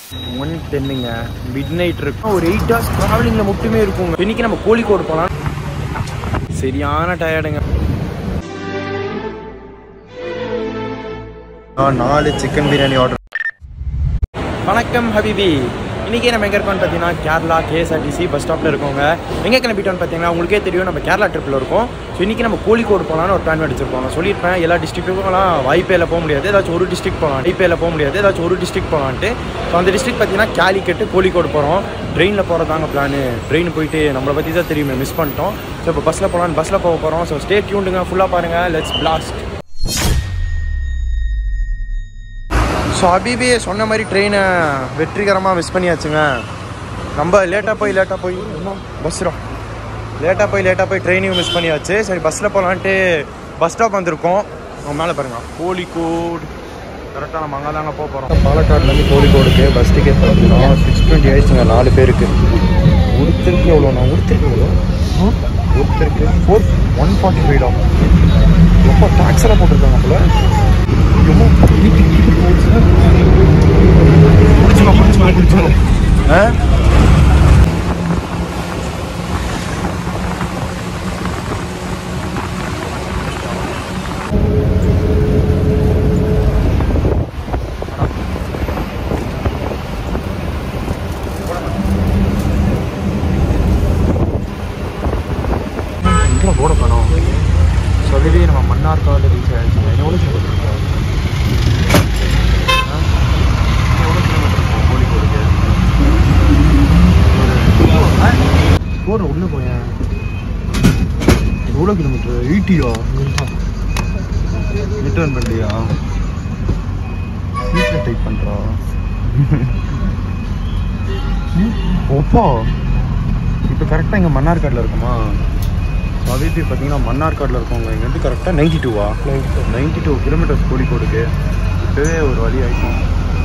One டென்னுங்க midnight இருக்கும் ஒரு எயிட் ஹவர்ஸ் ட்ராவலிங்கில் மட்டுமே இருக்குங்க இன்னைக்கு நம்ம கோழிக்கோடு போகலாம் சரியான டயர்டுங்க நாலு சிக்கன் பிரியாணி ஆர்டர் வணக்கம் ஹபிபி இன்றைக்கி நம்ம எங்கே இருக்கோம்னு பார்த்தீங்கன்னா கேரளா கேஎஸ்ஆர்டிசி பஸ் ஸ்டாப்பில் இருக்கோங்க எங்கே கிளம்பிட்டோம்னு பார்த்தீங்கன்னா உங்களுக்கே தெரியும் நம்ம கேரளா ட்ரிப்பில் இருக்கோம் ஸோ இன்றைக்கி நம்ம கோழிக்கோடு போகலான்னு ஒரு பிளான் அடிச்சிருக்கோம் நான் சொல்லியிருப்பேன் எல்லா டிஸ்ட்ரிக்ட்டுக்கும்லாம் வாய்ப்பேல போக முடியாது ஏதாச்சும் ஒரு டிஸ்ட்ரிக்ட் போகலாம் வாய்ப்பேல போக முடியாது ஏதாச்சும் ஒரு டிஸ்ட்ரிக்ட் போகலான்ட்டு ஸோ அந்த டிஸ்ட்ரிக்ட் பார்த்தீங்கன்னா கேலிக்கட்டு கோழிக்கோடு போகிறோம் ட்ரெயினில் போகிறதாங்க பிளான் ட்ரெயின் போயிட்டு நம்மளை பற்றி தான் தெரியுமே மிஸ் பண்ணிட்டோம் ஸோ இப்போ பஸ்ஸில் போகலான்னு பஸ்ஸில் போக போகிறோம் ஸோ ஸ்டே டியூண்டுங்க ஃபுல்லாக பாருங்கள் லெட்ஸ் பிளாஸ்ட் ஸோ அபிபி சொன்ன மாதிரி ட்ரெயினை வெற்றிகரமாக மிஸ் பண்ணியாச்சுங்க நம்ம லேட்டாக போய் லேட்டாக போய் இன்னும் பஸ்ஸும் லேட்டாக போய் லேட்டாக போய் ட்ரெயினையும் மிஸ் பண்ணியாச்சு சரி பஸ்ஸில் போகலான்ட்டு பஸ் ஸ்டாப் வந்திருக்கோம் அவங்க மேலே பாருங்க கோழிக்கோடு கரெக்டாக நம்ம அங்கே தாங்க போக போகிறோம் பாலக்காடுலேருந்து கோழிக்கோடுக்கு பஸ் டிக்கெட் பார்த்தீங்கன்னா சிக்ஸ் டுவெண்ட்டி ஆயிடுச்சுங்க நாலு பேருக்கு ஒருத்தருக்கு எவ்வளோண்ணா ஒருத்தருக்கு எவ்வளோ ஒருத்தருக்கு ஃபோர் ஒன் ஃபார்ட்டி ஃபைவ் ஆகும் ரொம்ப டேக்ஸில் போட்டிருக்காங்க போல ரொம்ப பிடிச்சுமா பிடிச்சுமா பிடிச்சுமா ஆ எங்கே போட போனோம் சொல்லவே நம்ம மன்னார்காவில் ரீச் ஆயிடுச்சு எவ்வளோ கிலோமீட்டர் இருக்கும் ஆ? எவ்வளோ கிலோமீட்டர் இருக்கும் கோழிக்கோடுக்கு போகிற உள்ளே போயேன் எவ்வளோ கிலோமீட்டர் எயிட்டியா ரிட்டர்ன் பண்ணியா சீட்டில் டைப் பண்ணுறா ஓப்போ இப்போ கரெக்டாக இங்கே மன்னார்காட்டில் இருக்குமா அவிபி பார்த்தீங்கன்னா மன்னார்காட்டில் இருக்கவங்க இங்கேருந்து கரெக்டாக நைன்டி டூவா நைன்டி டூ கிலோமீட்டர்ஸ் கோழிக்கோடுக்கு இப்போவே ஒரு வழி ஆகிக்கும்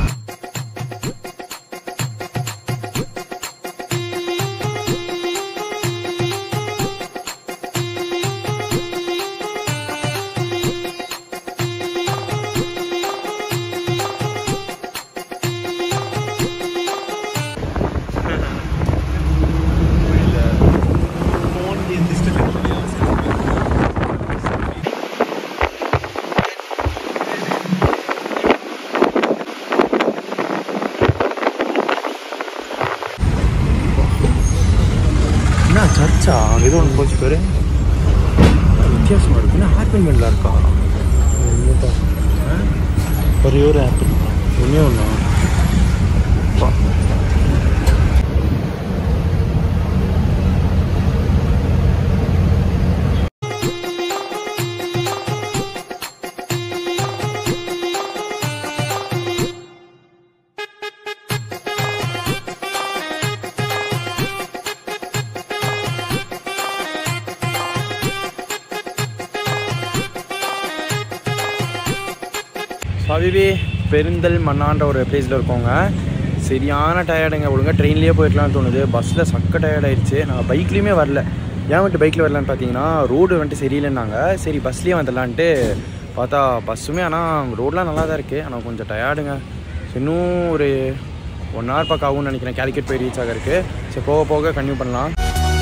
என்ன சர்ச்சா அங்கே ஏதோ ஒன்று போச்சு பேர் வித்தியாசமாக இருக்கு என்ன ஹேப்பன் மெல்லாம் இருக்கா ஆ? ஒரே ஒரு ஆப்பிள் ஒன்றே ஒன்றா சவிவி பெருந்தல் மண்ணான்ற ஒரு பிளேஸில் இருக்கோங்க சரியான டயர்டுங்க ஒழுங்காக ட்ரெயின்லேயே போயிடலாம்னு தோணுது பஸ்ஸில் சக்க டயர்ட் ஆயிடுச்சு நாங்கள் பைக்லேயுமே வரல ஏன் வந்துட்டு பைக்கில் வரலான்னு பார்த்தீங்கன்னா ரோடு வந்துட்டு சரியில்லைன்னாங்க சரி பஸ்லேயே வந்துடலான்ட்டு பார்த்தா பஸ்ஸுமே ஆனால் ரோடெலாம் நல்லா தான் இருக்குது ஆனால் கொஞ்சம் டயர்டுங்க இன்னும் ஒரு ஒன் ஹவர் பக்கம் ஆகும்னு நினைக்கிறேன் கேலிக்கட் போய் ரீச் ஆகிறதுக்கு சரி போக போக கன்டினியூ பண்ணலாம்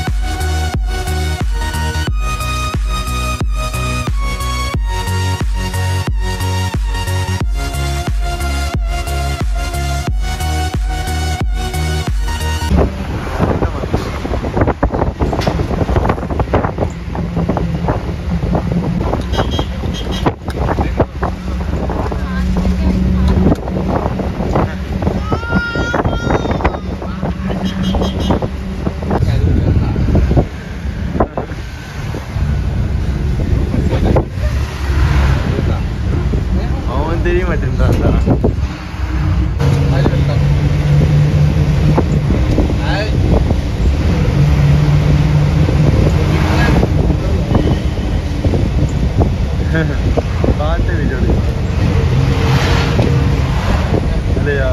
அவன் தெரிய மாட்டேன்றான்டா பார்த்து வீடியோ இல்லையா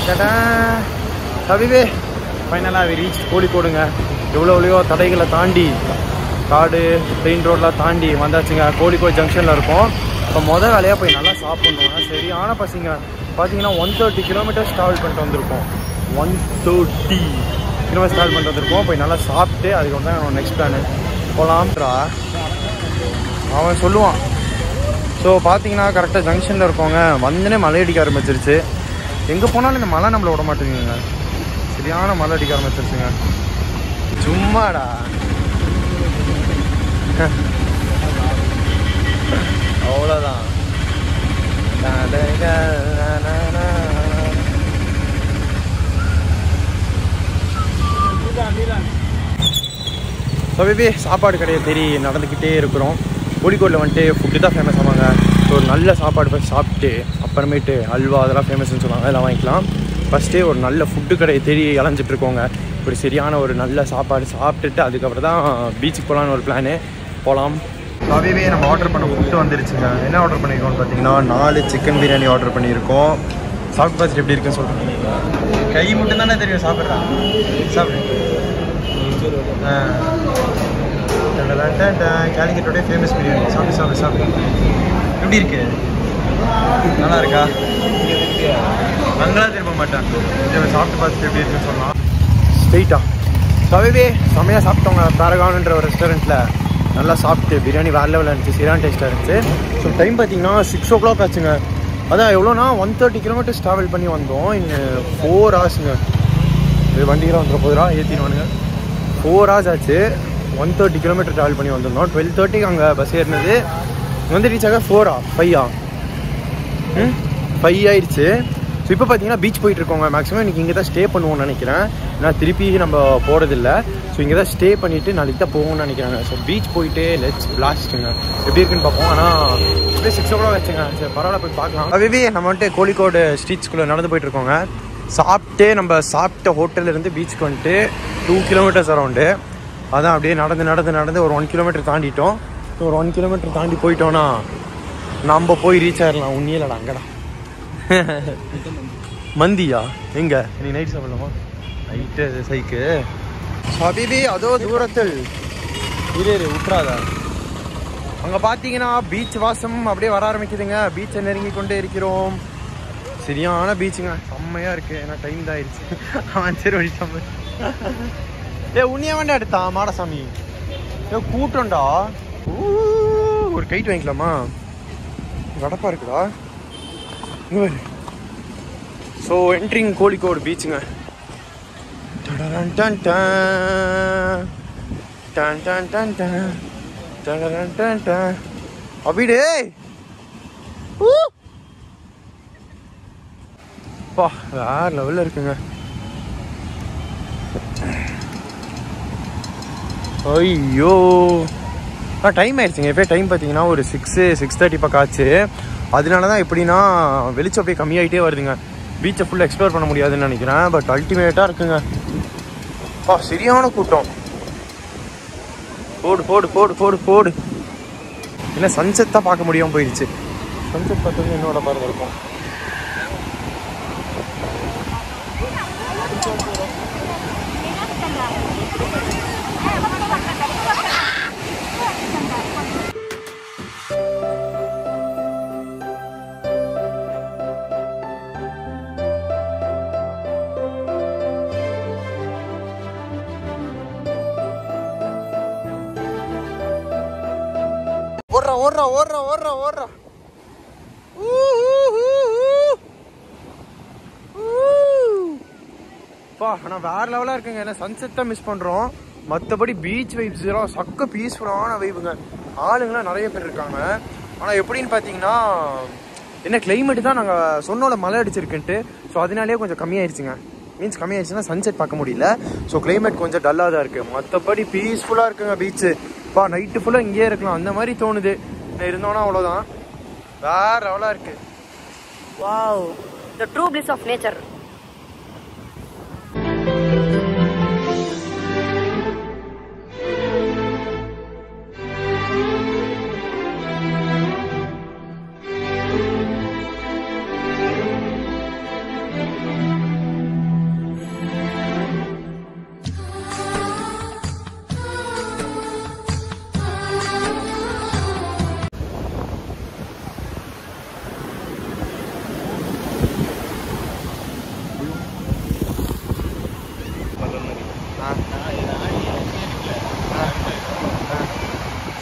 டடா ஹபிபே ஃபைனலாக ரீச் கோழிக்கோடுங்க எவ்வளோ எவ்வளோ தடைகளை தாண்டி காடு மெயின் ரோட்லாம் தாண்டி வந்தாச்சுங்க கோழிக்கோடு ஜங்ஷனில் இருக்கோம் இப்போ மொதல் வேலையாக போய் நல்லா சாப்பிட்ணும் சரியான பசிங்க பார்த்தீங்கன்னா ஒன் தேர்ட்டி கிலோமீட்டர்ஸ் ட்ராவல் பண்ணிட்டு வந்திருக்கோம் ஒன் தேர்ட்டி கிலோமீட்டர்ஸ் ட்ராவல் பண்ணிட்டு வந்திருக்கோம் போய் நல்லா சாப்பிட்டு அதுக்கப்புறம் தான் நெக்ஸ்ட் பிளானு போகலாம்ன்றா அவன் சொல்லுவான் ஸோ பார்த்தீங்கன்னா கரெக்டாக ஜங்ஷனில் இருக்கவங்க வந்தனே மழை அடிக்க ஆரம்பிச்சிருச்சு எங்கே போனாலும் இந்த மழை நம்மளை விட மாட்டேங்குங்க சரியான மழை அடிக்க ஆரம்பிச்சிருச்சுங்க சும்மாடா அவ்வளோதான் ஸோ பேபி சாப்பாடு கடையை தேடி நடந்துக்கிட்டே இருக்கிறோம் கோழிக்கோட்டில் வந்துட்டு ஃபுட்டு தான் ஃபேமஸ் ஆவாங்க ஸோ ஒரு நல்ல சாப்பாடு போய் சாப்பிட்டு அப்புறமேட்டு அல்வா அதெல்லாம் ஃபேமஸ்னு சொல்லுவாங்க அதெல்லாம் வாங்கிக்கலாம் ஃபஸ்ட்டே ஒரு நல்ல ஃபுட்டு கடையை தேடி அலைஞ்சிட்டு இருக்கோங்க ஒரு சரியான ஒரு நல்ல சாப்பாடு சாப்பிட்டுட்டு அதுக்கப்புறம் தான் பீச்சுக்கு போகலான்னு ஒரு பிளானு போகலாம் அவையவே நம்ம ஆர்டர் பண்ண ஃபுட்டு வந்துருச்சுங்க என்ன ஆர்டர் பண்ணியிருக்கோம்னு பார்த்தீங்கன்னா நாலு சிக்கன் பிரியாணி ஆர்டர் பண்ணியிருக்கோம் சாப்பிட்டு பார்த்துட்டு எப்படி இருக்குன்னு சொல்கிறேன் கை மட்டும் தானே தெரியும் சாப்பிட்றான் சாப்பிடு கேலிக்கட்டோடைய ஃபேமஸ் பிரியாணி சாப்பிடு சாப்பிடு சாப்பிடு எப்படி இருக்கு நல்லா இருக்கா அங்கெல்லாம் திரும்ப மாட்டேன் கொஞ்சம் சாப்பிட்டு பார்த்துட்டு எப்படி இருக்குன்னு சொல்லலாம் ஸ்ட்ரெயிட்டா சவைவே செம்மையாக சாப்பிட்டோங்க பேரகான்ன்ற ஒரு ரெஸ்டாரண்ட்டில் நல்லா சாப்பிட்டு பிரியாணி வேறு லெவலில் இருந்துச்சு சரியான டேஸ்ட்டாக இருந்துச்சு ஸோ டைம் பார்த்தீங்கன்னா சிக்ஸ் ஓ கிளாக் ஆச்சுங்க அதான் எவ்வளோனா ஒன் தேர்ட்டி கிலோமீட்டர்ஸ் ட்ராவல் பண்ணி வந்தோம் இங்கே ஃபோர் ஹவர்ஸுங்க இது வண்டியெல்லாம் வந்துட போதுரா ஏற்றிடுவானுங்க ஃபோர் ஹவர்ஸ் ஆச்சு ஒன் தேர்ட்டி கிலோமீட்டர் ட்ராவல் பண்ணி வந்திருந்தோம் டுவெல் தேர்ட்டிக்கு அங்கே பஸ் ஏறினது இங்க வந்து ரீச் ஆக ஃபோரா ஃபைவா ம் ஃபைவ் ஆயிடுச்சு ஸோ இப்போ பார்த்தீங்கன்னா பீச் போயிட்டு இருக்கோங்க மேக்ஸிமம் இன்றைக்கி இங்கே தான் ஸ்டே பண்ணுவோம்னு நினைக்கிறேன் நான் திருப்பி நம்ம போகிறதில்ல ஸோ இங்கே தான் ஸ்டே பண்ணிவிட்டு நாளைக்கு தான் போவோம்னு நினைக்கிறாங்க ஸோ பீச் போயிட்டு லெட்ஸ் பிளாஸ்ட்டுங்க எப்படி இருக்குன்னு பார்ப்போம் ஆனால் இப்படியே சிக்ஸ் ஓ கிளாக் வச்சுங்க சரி பரவாயில்ல போய் பார்க்கலாம் அபிபி நம்ம வந்துட்டு கோழிக்கோடு ஸ்ட்ரீட்ஸ்குள்ளே நடந்து போயிட்டு இருக்கோங்க சாப்பிட்டு நம்ம சாப்பிட்ட ஹோட்டல்ல இருந்து பீச்சுக்கு வந்துட்டு டூ கிலோமீட்டர்ஸ் அரௌண்டு அதான் அப்படியே நடந்து நடந்து நடந்து ஒரு ஒன் கிலோமீட்டர் தாண்டிட்டோம் ஒரு ஒன் கிலோமீட்டர் தாண்டி போயிட்டோன்னா நம்ம போய் ரீச் ஆயிடலாம் உண்மையிலடா அங்கடா மந்தியா எங்க நீ நைட் சாப்பிடலாமா நைட்டு சைக்கு ஹபீபி அதோ தூரத்தில் இரு இரு விட்றாதா அங்கே பார்த்தீங்கன்னா பீச் வாசம் அப்படியே வர ஆரம்பிக்குதுங்க பீச்சை நெருங்கி கொண்டே இருக்கிறோம் சரியான பீச்சுங்க செம்மையா இருக்கு ஏன்னா டைம் தான் ஆயிடுச்சு அவன் சரி வழி சாமி ஏ உன்னைய வேண்டா எடுத்தான் மாடசாமி ஏ கூட்டம்டா ஊ, ஒரு கைட் வாங்கிக்கலாமா கடப்பா இருக்குடா ஸோ என்ட்ரிங் கோழிக்கோடு பீச்சுங்க டடரன் டன் டன். டன் டன் டன் டன். டடரன் டன் டன். அபிடே ஊ. பா வேற லெவலில் இருக்குங்க ஐயோ ஆ டைம் ஆயிடுச்சுங்க எப்போ டைம் பார்த்தீங்கன்னா ஒரு சிக்ஸு சிக்ஸ் தேர்ட்டி பக்கம் ஆச்சு அதனால தான் எப்படின்னா வெளிச்சம் அப்படியே கம்மியாயிட்டே வருதுங்க பீச்சை ஃபுல்லாக எக்ஸ்ப்ளோர் பண்ண முடியாதுன்னு நினைக்கிறேன் பட் அல்டிமேட்டாக இருக்குங்க பா சரியான கூட்டம் போடு போடு போடு போடு போடு என்ன சன்செட் தான் பார்க்க முடியாமல் போயிடுச்சு சன்செட் பார்த்தது என்னோட பாருங்க இருக்கும் ஓடுறா ஓடுறா ஓடுறா ஓடுறா ஓடுறா ஊ, ஊ, ஊ, ஊ. ஊ. பா ஆனால் வேற லெவலாக இருக்குங்க ஏன்னா சன்செட் தான் மிஸ் பண்ணுறோம் மற்றபடி பீச் வைப்ஸ் எல்லாம் சக்க பீஸ்ஃபுல்லான வைப்புங்க ஆளுங்களாம் நிறைய பேர் இருக்காங்க ஆனால் எப்படின்னு பார்த்தீங்கன்னா என்ன கிளைமேட் தான் நாங்கள் சொன்னோட மழை அடிச்சிருக்குன்ட்டு ஸோ அதனாலேயே கொஞ்சம் கம்மியாயிருச்சுங்க மீன்ஸ் கம்மியாயிருச்சுன்னா சன்செட் பார்க்க முடியல ஸோ கிளைமேட் கொஞ்சம் டல்லாக தான் இருக்குது மற்றபடி பீஸ்ஃபுல்லாக இருக்குங்க பீச்சு பா நைட்டு ஃபுல்லாக இங்கேயே இருக்கலாம் அந்த மாதிரி தோணுது நான் இருந்தோன்னா அவ்வளோதான் வேற லெவலாக இருக்குது Wow, the true bliss of nature.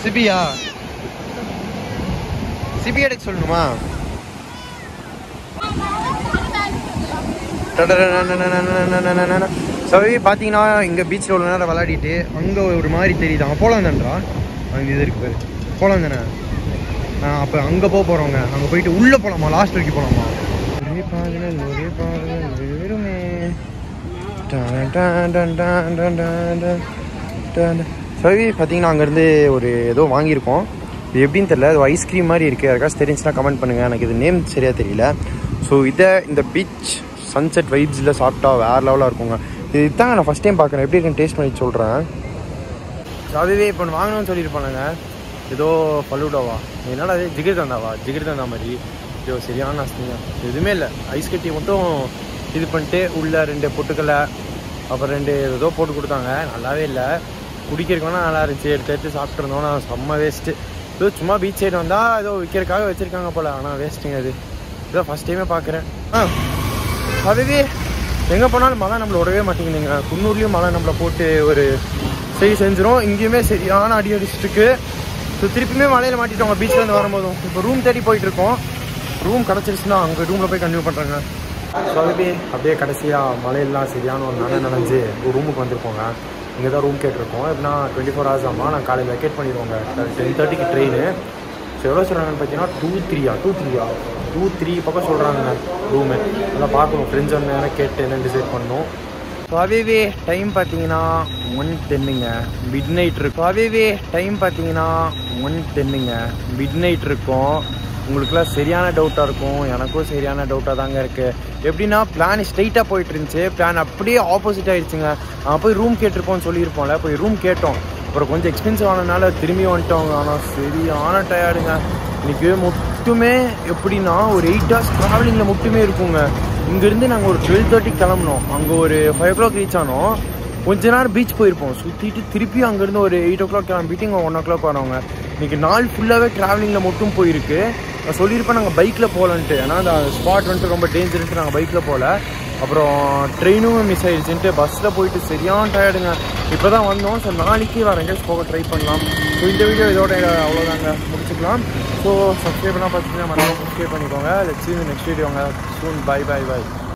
சிபியா சிபி எடுக்க சொல்லணுமா சவி பார்த்தீங்கன்னா இங்கே பீச்சில் உள்ள நேரம் விளையாடிட்டு அங்கே ஒரு மாதிரி தெரியுது அங்கே போகலாம் தான்டா அங்கே இது இருக்கு பேர் போகலாம் தானே அப்போ அங்கே போக போகிறோங்க அங்கே போயிட்டு உள்ளே போகலாமா லாஸ்ட் வரைக்கும் போகலாமா ஒரே பாதல் ஒரே பாதல் வெறுமே டான் டான் டான் டான் டான் டான் டான் டான். சவி பார்த்தீங்கன்னா அங்கேருந்து ஒரு ஏதோ வாங்கியிருக்கோம் இது எப்படின்னு தெரியல அது ஐஸ்கிரீம் மாதிரி இருக்குது யாருக்காச்சும் தெரிஞ்சுன்னா கமெண்ட் பண்ணுங்கள் எனக்கு இது நேம் சரியாக தெரியல ஸோ இதை இந்த பீச் சன்செட் வைப்ஸில் சாப்பிட்டா வேறு லெவலாக இருக்குங்க இது இதாங்க நான் ஃபஸ்ட் டைம் பார்க்குறேன் எப்படி இருக்குன்னு டேஸ்ட் பண்ணி சொல்கிறேன் அதுவே இப்போ வாங்கணும்னு சொல்லியிருப்பானுங்க ஏதோ ஃபலூடாவா என்னடா அது ஜிகிர் தந்தாவா ஜிகிர் தந்தா மாதிரி ஐயோ சரியான அஸ்திங்க எதுவுமே இல்லை ஐஸ் கட்டி மட்டும் இது பண்ணிட்டு உள்ள ரெண்டு பொட்டுக்கலை அப்புறம் ரெண்டு ஏதோ போட்டு கொடுத்தாங்க நல்லாவே இல்லை குடிக்கிறதுக்கு வேணா நல்லா இருந்துச்சு எடுத்து எடுத்து சாப்பிட்ருந்தோம் நான் செம்ம வேஸ்ட்டு ஏதோ சும்மா பீச் சைடு வந்தால் ஏதோ விற்கிறதுக்காக வச்சுருக்காங்க போல் ஆனால் வேஸ்ட்டுங்க அது இதோ ஃபஸ்ட் டைமே பார்க்குறேன் ஆ அதுவே எங்கே போனாலும் மழை நம்மளை விடவே மாட்டேங்குதுங்க குன்னூர்லேயும் மழை நம்மளை போட்டு ஒரு சரி செஞ்சிரும் இங்கேயுமே சரியான அடி அடிச்சிட்டு ஸோ திருப்பியுமே மழையில் மாட்டிட்டோங்க பீச்சில் இருந்து வரும்போதும் இப்போ ரூம் தேடி போயிட்டு இருக்கோம் ரூம் கிடச்சிருச்சுன்னா அங்கே ரூமில் போய் கண்டினியூ பண்ணுறாங்க ஸோ அதுவே அப்படியே கடைசியாக மழையெல்லாம் சரியான ஒரு நனை நனைஞ்சு ஒரு ரூமுக்கு வந்திருக்கோங்க இங்கே தான் ரூம் கேட்டிருக்கோம் எப்படின்னா டுவெண்ட்டி ஃபோர் ஹவர்ஸ் ஆமாம் நான் காலையில் வெக்கேட் பண்ணிடுவோங்க டென் தேர்ட்டிக்கு ட்ரெயின் ஸோ எவ்வளோ சொல்கிறாங்கன்னு பார்த்தீங்கன்னா டூ த்ரீயா டூ த்ரீயா டூ த்ரீ பக்கம் சொல்கிறாங்க ரூமு அதெல்லாம் பார்க்கணும் ஃப்ரெண்ட்ஸ் வந்து கேட்டு என்னன்னு டிசைட் பண்ணணும் ஸோ அவேவே டைம் பார்த்தீங்கன்னா ஒன் டென்னுங்க மிட் நைட் இருக்கும் அவேவே டைம் பார்த்தீங்கன்னா ஒன் டென்னுங்க மிட் நைட் இருக்கும் உங்களுக்குலாம் சரியான டவுட்டாக இருக்கும் எனக்கும் சரியான டவுட்டாக தாங்க இருக்குது எப்படின்னா பிளான் ஸ்ட்ரைட்டாக போயிட்டு இருந்துச்சு பிளான் அப்படியே ஆப்போசிட் ஆயிடுச்சுங்க நான் போய் ரூம் கேட்டிருப்போம்னு சொல்லியிருப்போம்ல போய் ரூம் கேட்டோம் அப்புறம் கொஞ்சம் எக்ஸ்பென்சிவ் ஆனதுனால திரும்பி வந்துட்டோங்க ஆனால் சரியான டயர்டுங்க இன்னைக்கு மட்டுமே எப்படின்னா ஒரு எயிட் ஹவர்ஸ் ட்ராவலிங்கில் மட்டுமே இருக்குங்க இங்கேருந்து நாங்கள் ஒரு டுவெல் தேர்ட்டி கிளம்புனோம் அங்கே ஒரு ஃபைவ் ஓ கிளாக் ரீச் ஆனோம் கொஞ்ச நேரம் பீச் போயிருப்போம் சுற்றிட்டு திருப்பி அங்கேருந்து ஒரு எயிட் ஓ கிளாக் கிளம்பிட்டு இங்கே ஒன் ஓ கிளாக் வரவங்க இன்னைக்கு நாள் ஃபுல்லாகவே ட்ராவலிங்கில் மட்டும் போயிருக்கு நான் சொல்லியிருப்பேன் நாங்கள் பைக்கில் போகலன்ட்டு ஏன்னா அந்த ஸ்பாட் வந்துட்டு ரொம்ப டேஞ்சர்ன்ட்டு நாங்கள் பைக்கில் போகல அப்புறம் ட்ரெயினும் மிஸ் ஆயிடுச்சுன்ட்டு பஸ்ஸில் போயிட்டு சரியான டயர்டுங்க இப்போ தான் வந்தோம் ஸோ நாளைக்கு வேறு எங்கேயாச்சும் போக ட்ரை பண்ணலாம் ஸோ இந்த வீடியோ இதோட அவ்வளோதாங்க முடிச்சுக்கலாம் ஸோ சப்ஸ்கிரைப் பண்ணால் பார்த்தீங்கன்னா மறக்காம சப்ஸ்கிரைப் பண்ணிக்கோங்க லெட்ஸ் நெக்ஸ்ட் வீடியோங்க சூன் பை பை பை